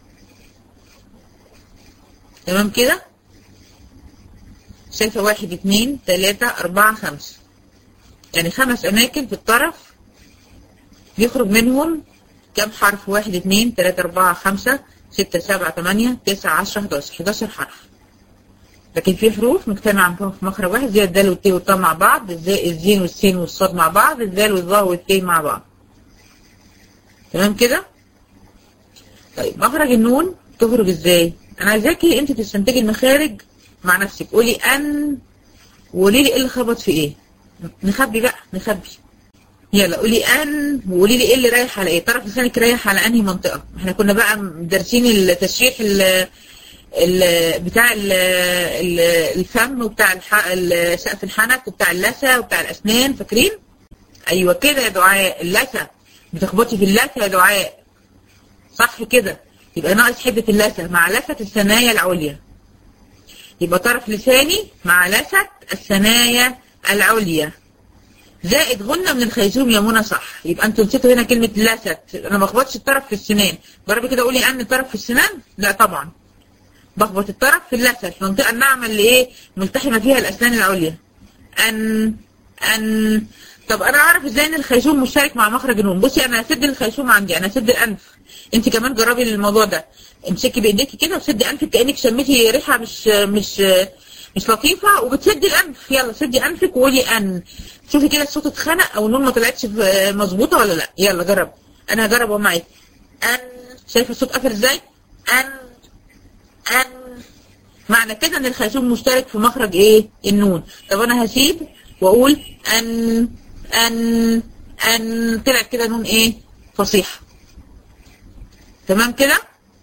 تمام كده شايفة واحد اتنين تلاتة أربعة خمسة يعني خمس أماكن في الطرف بيخرج منهم كم حرف واحد اتنين تلاتة أربعة خمسة ستة سبعة تمانية تسعة عشرة حداشر حداشر حرف لكن في حروف مجتمعة في مخرج واحد زي الدال والت والطاء مع بعض زي الزين والسين والصاد مع بعض الدال والظاء والت مع بعض تمام كده طيب مخرج النون تخرج ازاي انا عايزاكي انت تستنتجي المخارج مع نفسك قولي ان وقولي لي ايه اللي خبط في ايه نخبي بقى نخبي يلا قولي ان وقولي لي ايه اللي رايح على ايه طرف لسانك رايح على انهي منطقه احنا كنا بقى دارسين التشريح ال بتاع ال ال الفم وبتاع سقف الحنك وبتاع اللثه وبتاع الاسنان فاكرين ايوه كده يا دعاء اللثه بتخبطي في اللثه يا دعاء صح كده يبقى ناقص حده اللثه مع لثه الثنايا العليا يبقى طرف لساني مع لثه الثنايا العليا زائد غنة من الخيزوم يا منى صح يبقى انتوا نسيتوا هنا كلمة لثت انا ما بخبطش الطرف في السنان جربي كده قولي ان الطرف في السنان لا طبعا بخبط الطرف في اللثة المنطقة الناعمة اللي ايه ملتحمة فيها الأسنان العليا أن أن طب أنا أعرف إزاي إن الخيشوم مشترك مع مخرج النون بصي أنا هسد الخيشوم عندي أنا هسد الأنف أنت كمان جربي الموضوع ده امسكي بإيديكي كده وسدي أنفك كأنك شميتي ريحة مش مش مش لطيفة وبتسدي الأنف يلا سدي أنفك وقولي أن شوفي كده الصوت اتخنق أو النون ما طلعتش مظبوطة ولا لا يلا جرب أنا هجرب معاكي أن شايفة الصوت قافل إزاي أن أن معنى كده ان الخيشوم مشترك في مخرج ايه النون طب انا هسيب واقول ان ان ان طلعت كده نون ايه فصيحة تمام كده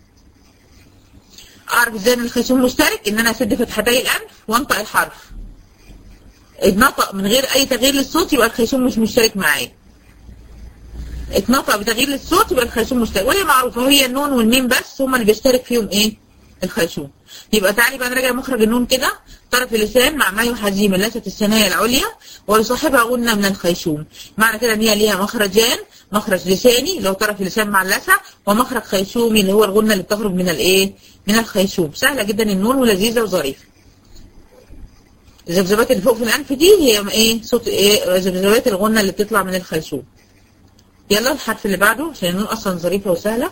اعرف ازاي ان الخيشوم مشترك ان انا اسد فتحتي الانف وانطق الحرف اتنطق من غير اي تغيير للصوت يبقى الخيشوم مش مشترك معايا اتنطق بتغيير للصوت يبقى الخيشوم مشترك وهي معروفه هي النون والميم بس هما اللي بيشترك فيهم ايه الخيشوم يبقى تعالي بقى نراجع مخرج النون كده طرف اللسان مع ما يحاذيه من لثة الثنايا العليا ويصاحبها غنة من الخيشوم معنى كده ان هي ليها مخرجان مخرج لساني اللي هو طرف اللسان مع اللثة ومخرج خيشومي اللي هو الغنة اللي بتخرج من الايه من الخيشوم سهلة جدا النون ولذيذة وظريفة الذبذبات اللي فوق في الانف دي هي ايه صوت ايه ذبذبات الغنة اللي بتطلع من الخيشوم يلا الحرف اللي بعده عشان النون اصلا ظريفة وسهلة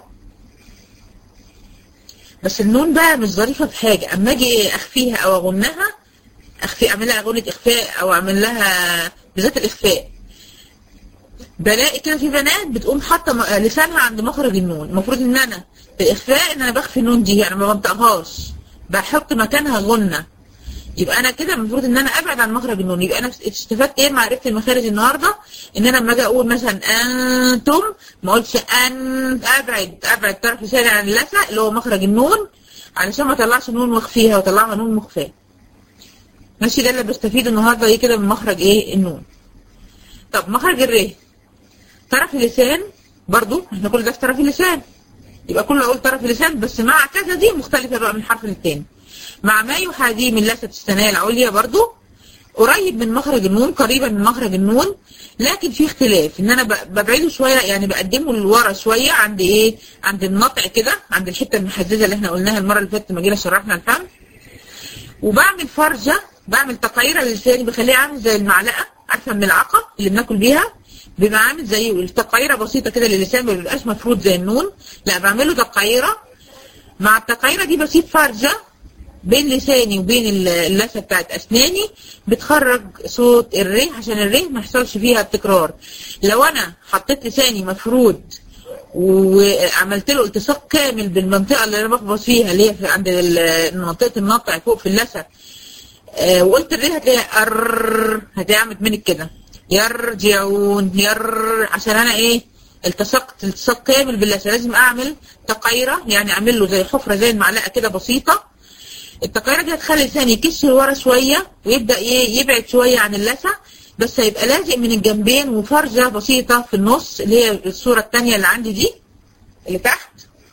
بس النون بقى مش ظريفة في حاجة اما اجي اخفيها او اغنها اخفي اعمل لها غنة اخفاء او اعمل لها بالذات الاخفاء بلاقي كده في بنات بتقوم حاطه لسانها عند مخرج النون المفروض ان انا في الاخفاء ان انا بخفي النون دي يعني ما بنطقهاش بحط مكانها غنة يبقى انا كده المفروض ان انا ابعد عن مخرج النون يبقى انا استفدت ايه معرفه المخارج النهارده ان انا لما اجي اقول مثلا انتم ما اقولش ان ابعد ابعد طرف لساني عن اللثه اللي هو مخرج النون علشان ما اطلعش نون واخفيها واطلعها نون مخفاه ماشي ده اللي بستفيده النهارده ايه كده من مخرج ايه النون طب مخرج الر طرف اللسان برضو احنا كل ده في طرف اللسان يبقى كله اقول طرف اللسان بس مع كذا دي مختلفة بقى من حرف للتاني مع ما يحاذيه من لثة الثنايا العليا برضو قريب من مخرج النون قريبا من مخرج النون لكن في اختلاف ان انا ببعده شوية يعني بقدمه لورا شوية عند ايه عند النطع كده عند الحتة المحددة اللي احنا قلناها المرة اللي فاتت لما جينا شرحنا الفم وبعمل فرجة بعمل تقيرة للساني بخليه عامل زي المعلقة عارفة الملعقة اللي بناكل بيها بيبقى عامل زي التقيرة بسيطة كده للسان ما بيبقاش مفروض زي النون لا بعمله تقيرة مع التقيرة دي بسيب فرجة بين لساني وبين اللثة بتاعت أسناني بتخرج صوت الري عشان الري ما يحصلش فيها تكرار لو أنا حطيت لساني مفرود وعملت له التصاق كامل بالمنطقة اللي أنا بخبط فيها اللي هي في عند منطقة النطع فوق في اللثة آه وقلت الري هتلاقي أر هتلاقي عملت منك كده يرجعون ير عشان أنا إيه التصقت التصاق كامل باللثة لازم أعمل تقيرة يعني أعمل له زي حفرة زي المعلقة كده بسيطة التقيرة دي هتخلي لساني يكش لورا شوية ويبدأ يبعد شوية عن اللثة بس هيبقى لازق من الجنبين وفرجة بسيطة في النص اللي هي الصورة التانية اللي عندي دي اللي تحت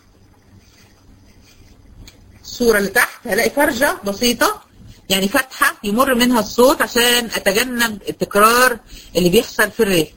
الصورة اللي تحت هلاقي فرجة بسيطة يعني فتحة يمر منها الصوت عشان أتجنب التكرار اللي بيحصل في الري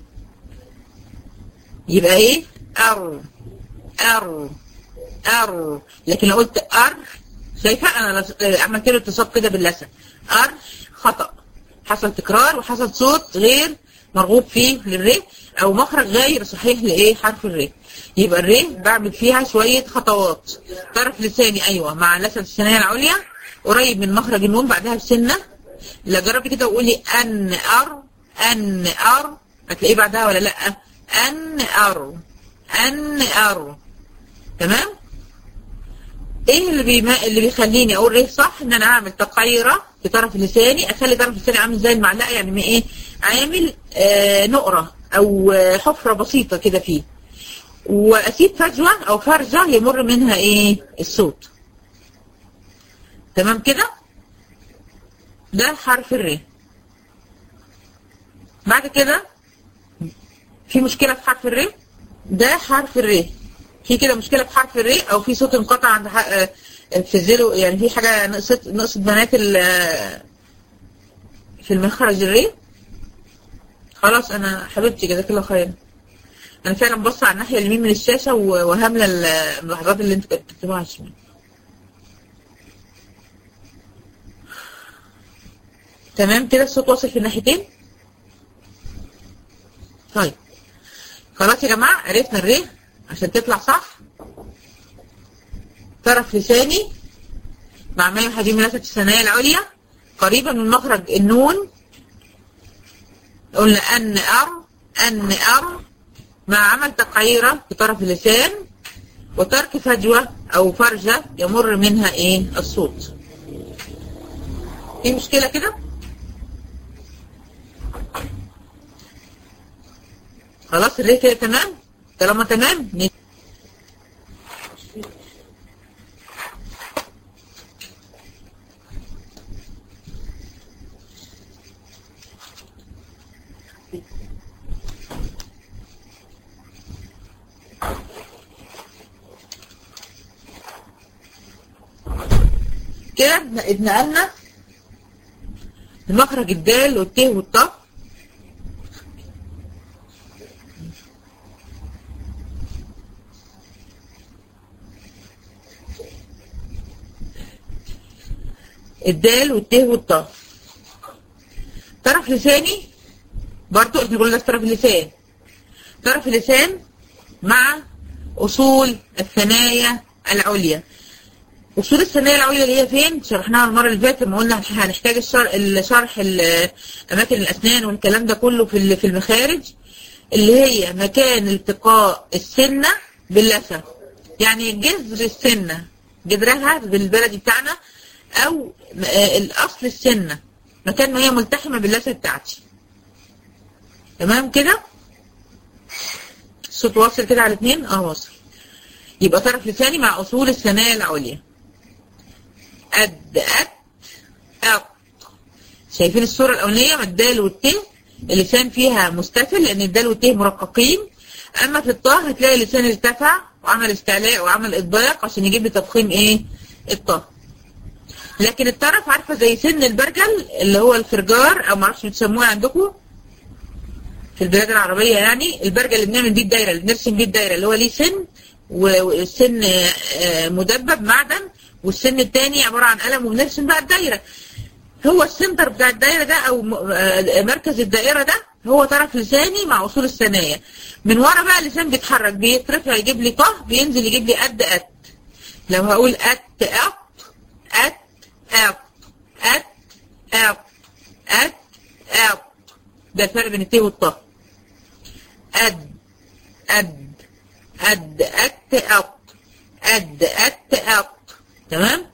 يبقى ايه أر أر أر لكن لو قلت أر شايفة أنا عملت له اتصاب كده باللسان أر خطأ حصل تكرار وحصل صوت غير مرغوب فيه للري أو مخرج غير صحيح لإيه حرف الري يبقى الري بعمل فيها شوية خطوات طرف لساني أيوة مع لثة الثنايا العليا قريب من مخرج النون بعدها بسنة لا جربي كده وقولي أن أر أن أر هتلاقيه بعدها ولا لأ أن أر أن أر تمام ايه اللي بيما... اللي بيخليني اقول ايه صح ان انا اعمل تقيرة في طرف لساني اخلي طرف لساني عامل زي المعلقة يعني من ايه عامل آه نقرة او آه حفرة بسيطة كده فيه واسيب فجوة او فرجة يمر منها ايه الصوت تمام كده ده حرف الر بعد كده في مشكلة في حرف الر ده حرف الر في كده مشكلة في حرف الري او في صوت انقطع عند في الزيرو يعني في حاجة نقصت نقصت بنات في المخرج الري خلاص انا حبيبتي جزاك الله خير انا فعلا بص على الناحية اليمين من الشاشة وهاملة الملاحظات اللي انت بتكتبوها على الشمال تمام كده الصوت واصل في الناحيتين طيب خلاص يا جماعة عرفنا الري عشان تطلع صح طرف لساني مع ما يحاذي من لثة الثنايا العليا قريبا من مخرج النون قلنا أن أر أن أر مع عمل تقعيرة في طرف اللسان وترك فجوة أو فرجة يمر منها إيه الصوت في مشكلة كده خلاص الريه كده تمام طالما تمام كده اتنقلنا لمخرج الدال والت والطاء الدال والت والطاء طرف لساني برضو احنا قلنا طرف اللسان طرف اللسان مع اصول الثنايا العليا اصول الثنايا العليا اللي هي فين شرحناها المره اللي فاتت لما قلنا هنحتاج الشرح الشرح اماكن الاسنان والكلام ده كله في في المخارج اللي هي مكان التقاء السنه باللثه يعني جذر السنه جذرها بالبلدي بتاعنا او الاصل السنه مكان ما هي ملتحمه باللثه بتاعتي تمام كده الصوت واصل كده على الاثنين اه واصل يبقى طرف لساني مع اصول الثنايا العليا قد قد أط شايفين الصورة الأولانية ما الدال والت اللسان فيها مستفل لأن الدال والت مرققين اما في الطه هتلاقي اللسان ارتفع وعمل استعلاء وعمل اطباق عشان يجيب لي تفخيم ايه الطه لكن الطرف عارفه زي سن البرجل اللي هو الخرجار او معرفش بتسموه عندكم في البلاد العربيه يعني البرجل اللي بنعمل بيه الدايره اللي بنرسم بيه الدايره اللي هو ليه سن والسن مدبب معدن والسن الثاني عباره عن قلم وبنرسم بقى الدايره هو السنتر بتاع الدايره ده او مركز الدائره ده هو طرف لساني مع اصول الثنايا من ورا بقى اللسان بيتحرك بيترفع يجيب لي طه بينزل يجيب لي قد قد لو هقول ات اب ات اب ات اب ات اب ده الفرق بين الت والطه اد اد اد ات اب اد ات اب تمام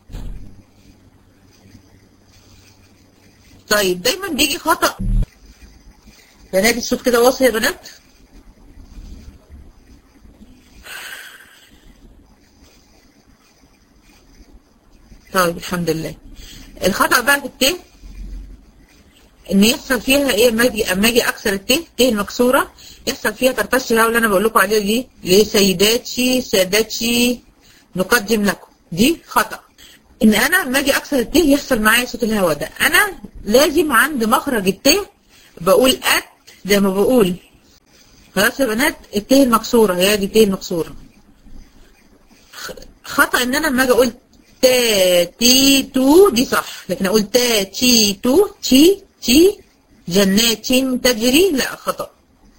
طيب دايما بيجي خطأ بنات الصوت كده واصل يا بنات طيب الحمد لله الخطأ بقى في الت ان يحصل فيها ايه اما اجي اما اجي اكسر الت ت المكسوره يحصل فيها ترتش الهواء اللي انا بقول لكم عليه دي لسيداتي سادتي نقدم لكم دي خطأ ان انا لما اجي اكسر الت يحصل معايا صوت الهواء ده انا لازم عند مخرج الت بقول ات زي ما بقول خلاص يا بنات الت المكسوره هي دي الت المكسوره خطا ان انا لما اجي اقول تا تي تو دي صح لكن اقول تا تي تو تي تي جنات تجري لا خطا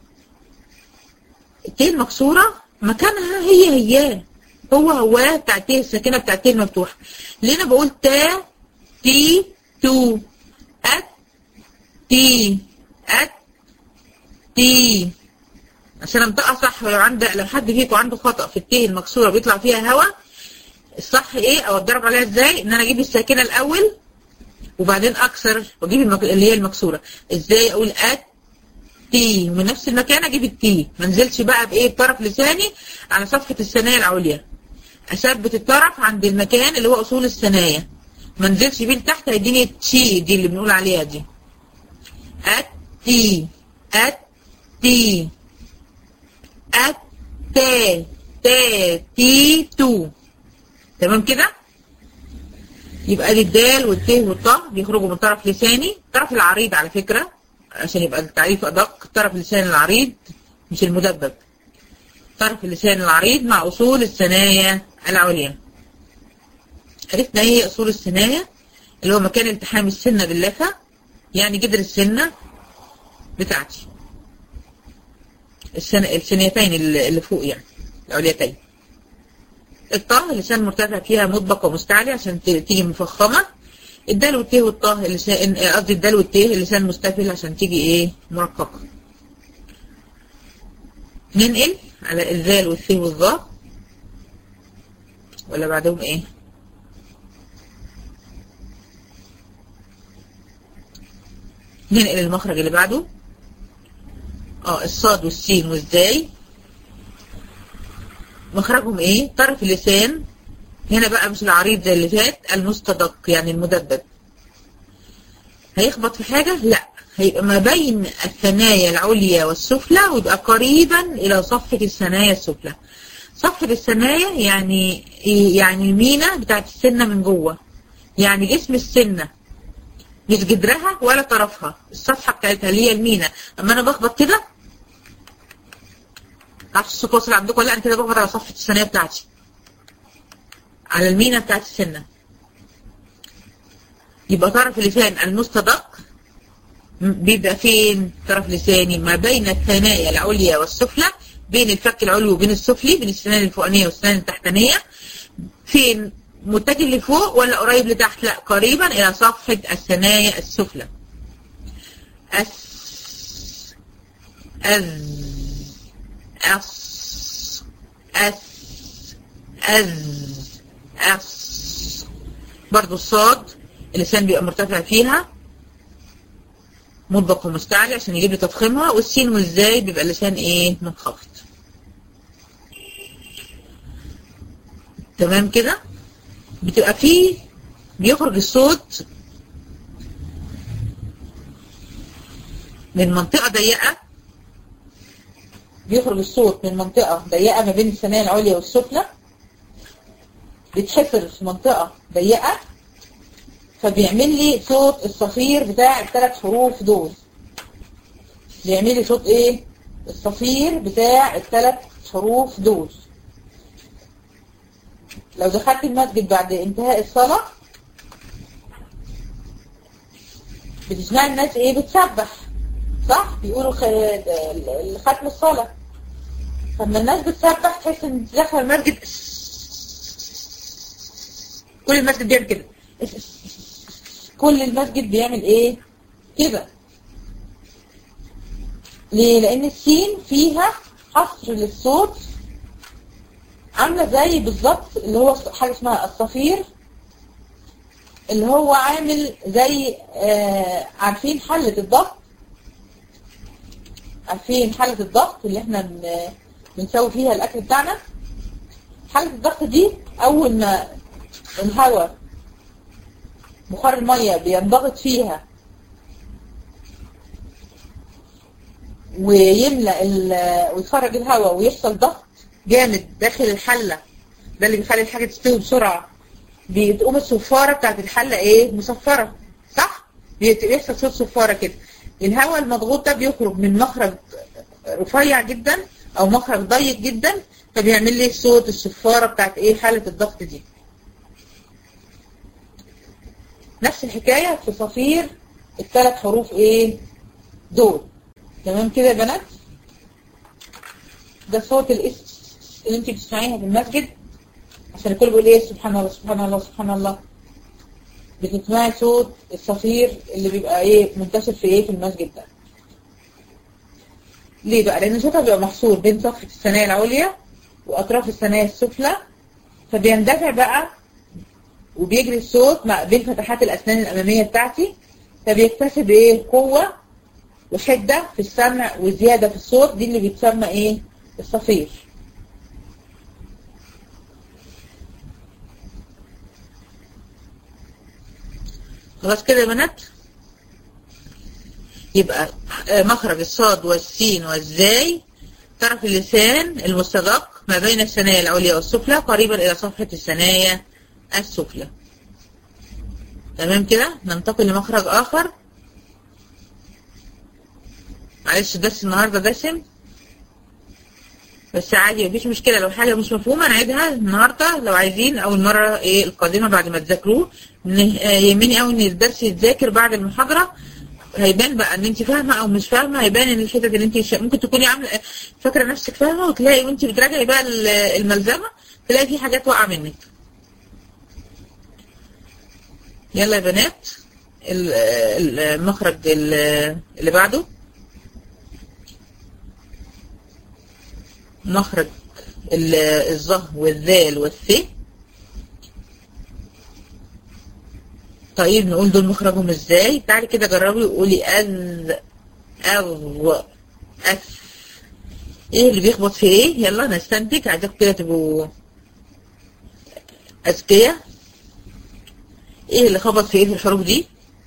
الت المكسوره مكانها هي هي هو هو بتاع الت الساكنه بتاع الت المفتوحه ليه انا بقول تا تي تو ات تي ات تي عشان انطقها صح لو عند لو حد فيكم عنده خطأ في الت المكسوره بيطلع فيها هواء الصح ايه او اتدرب عليها ازاي ان انا اجيب الساكنه الاول وبعدين اكسر واجيب المك... اللي هي المكسوره ازاي اقول ات تي من نفس المكان اجيب التي ما انزلش بقى بايه بطرف لساني على صفحه الثنايا العليا اثبت الطرف عند المكان اللي هو اصول الثنايا ما انزلش بيه لتحت هيديني التي دي اللي بنقول عليها دي ات تي ات تي ات تا تا تي تو تمام كده يبقى دي الدال والت والطه بيخرجوا من طرف لساني الطرف العريض على فكرة عشان يبقى التعريف أدق طرف اللسان العريض مش المدبب طرف اللسان العريض مع أصول الثنايا العليا عرفنا ايه أصول الثنايا اللي هو مكان التحام السنة باللثة يعني جدر السنة بتاعتي السن... الثنيتين اللي فوق يعني العليتين الطه اللسان مرتفع فيها مطبق ومستعلي عشان تيجي مفخمة الدال والت والطه اللسان قصدي الدال والت اللسان مستفل عشان تيجي ايه مرققة ننقل على الذال والث والظا ولا بعدهم ايه ننقل المخرج اللي بعده اه الصاد والسين والزاي مخرجهم ايه طرف اللسان هنا بقى مش العريض زي اللي فات المستدق يعني المدبب هيخبط في حاجة لا هيبقى ما بين الثنايا العليا والسفلى ويبقى قريبا الى صفحة الثنايا السفلى صفحة الثنايا يعني يعني المينا بتاعت السنة من جوه يعني جسم السنة مش جدرها ولا طرفها الصفحة بتاعتها اللي هي المينا اما انا بخبط كده معرفش الصوت واصل عندكم ولا انا كده بخبط على صفحة الثنايا بتاعتي على المينا بتاعت السنة يبقى طرف اللسان المستدق بيبقى فين طرف لساني ما بين الثنايا العليا والسفلى بين الفك العلوي وبين السفلي بين السنان الفوقانية والسنان التحتانية فين متجه لفوق ولا قريب لتحت لا قريبا الى صفحة الثنايا السفلى أس أز أس أس أز أس برضو الصاد اللسان بيبقى مرتفع فيها مطبق ومستعلي عشان يجيب لي تفخيمها والسين والزاي بيبقى اللسان ايه منخفض تمام كده بتبقى فيه بيخرج الصوت من منطقة ضيقة بيخرج الصوت من منطقة ضيقة ما بين الثنايا العليا والسفلى بيتحفر في منطقة ضيقة فبيعمل لي صوت الصفير بتاع الثلاث حروف دول بيعمل لي صوت ايه الصفير بتاع الثلاث حروف دول لو دخلت المسجد بعد انتهاء الصلاة بتسمع الناس ايه بتسبح صح بيقولوا ختم الصلاة فلما الناس بتسبح تحس ان داخل المسجد كل المسجد بيعمل كده كل المسجد بيعمل ايه كده ليه لان السين فيها حصر للصوت عاملة زي بالظبط اللي هو حاجة اسمها الصفير اللي هو عامل زي آه عارفين حلة الضغط عارفين حلة الضغط اللي احنا بنسوي فيها الاكل بتاعنا حلة الضغط دي اول ما الهواء بخار المية بينضغط فيها ويملأ ويخرج الهواء ويحصل ضغط جامد داخل الحلة ده اللي بيخلي الحاجة تستوي بسرعة بتقوم الصفارة بتاعت الحلة ايه مصفرة صح بيحصل صوت صفارة كده الهواء المضغوط ده بيخرج من مخرج رفيع جدا او مخرج ضيق جدا فبيعمل لي صوت الصفارة بتاعت ايه حالة الضغط دي نفس الحكاية في صفير الثلاث حروف ايه دول تمام كده يا بنات ده صوت الاسم اللي انت بتسمعيها في المسجد عشان الكل بيقول ايه سبحان الله سبحان الله سبحان الله بتسمعي صوت الصفير اللي بيبقى ايه منتشر في ايه في المسجد ده ليه بقى لان صوتها بيبقى محصور بين صفحة الثنايا العليا واطراف الثنايا السفلى فبيندفع بقى وبيجري الصوت مع بين فتحات الاسنان الامامية بتاعتي فبيكتسب ايه قوة وحدة في السمع وزيادة في الصوت دي اللي بيتسمى ايه الصفير خلاص كده يا بنات يبقى مخرج الصاد والسين والزاي طرف اللسان المستدق ما بين الثنايا العليا والسفلى قريبا إلى صفحة الثنايا السفلى تمام كده ننتقل لمخرج آخر معلش درس النهاردة دسم بس عادي مفيش مشكلة لو حاجة مش مفهومة نعيدها النهاردة لو عايزين أو المرة إيه القادمة بعد ما تذاكروه يهمني أوي إن الدرس يتذاكر بعد المحاضرة هيبان بقى ان انت فاهمه او مش فاهمه هيبان ان الحتت اللي انت ممكن تكوني عامله فاكره نفسك فاهمه وتلاقي وانت بتراجعي بقى الملزمه تلاقي في حاجات واقعه منك يلا يا بنات المخرج اللي بعده مخرج الظه والذال والث طيب نقول دول مخرجهم ازاي تعالي كده جربي وقولي أذ أو أف ايه اللي بيخبط في ايه يلا نستنتج عايزاكم كده تبقوا أذكياء ايه اللي خبط في ايه في الحروف دي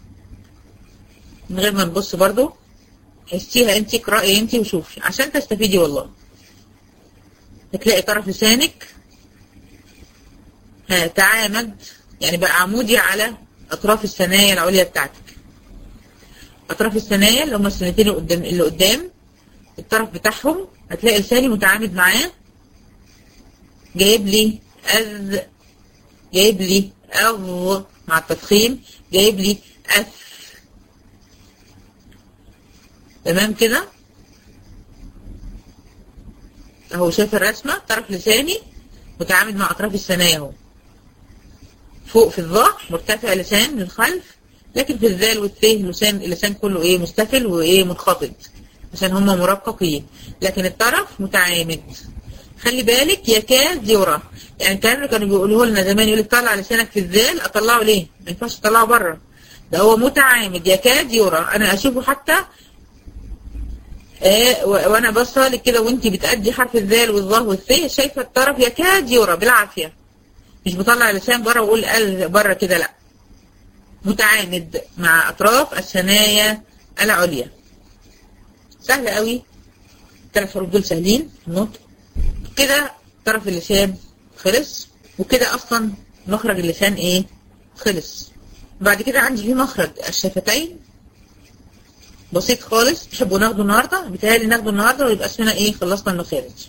من غير ما نبص برضو حسيها انت اقرأي انت وشوفي عشان تستفيدي والله هتلاقي طرف لسانك ها تعامد يعني بقى عمودي على اطراف الثنايا العليا بتاعتك اطراف الثنايا اللي هم السنتين اللي قدام اللي قدام الطرف بتاعهم هتلاقي لساني متعامد معاه جايب لي اذ جايب لي اغ مع التفخيم جايب لي اث تمام كده اهو شايف الرسمه طرف لساني متعامد مع اطراف الثنايا اهو فوق في الظهر مرتفع لسان للخلف لكن في الذال والث اللسان اللسان كله ايه مستفل وايه منخفض عشان هما مرققين لكن الطرف متعامد خلي بالك يكاد يرى يعني كانوا كانوا بيقولوا لنا زمان يقول لك طلع لسانك في الذال اطلعه ليه ما ينفعش تطلعه بره ده هو متعامد يكاد يرى انا اشوفه حتى آه وانا بصلك كده وانت بتأدي حرف الذال والظه والث شايفه الطرف يكاد يرى بالعافيه مش بطلع لسان بره واقول قال بره كده لا متعامد مع اطراف الثنايا العليا سهل قوي الثلاث حروف دول سهلين في النطق كده طرف اللسان خلص وكده اصلا مخرج اللسان ايه خلص بعد كده عندي في مخرج الشفتين بسيط خالص تحبوا ناخده النهارده بيتهيألي ناخده النهارده ويبقى اسمنا ايه خلصنا المخارج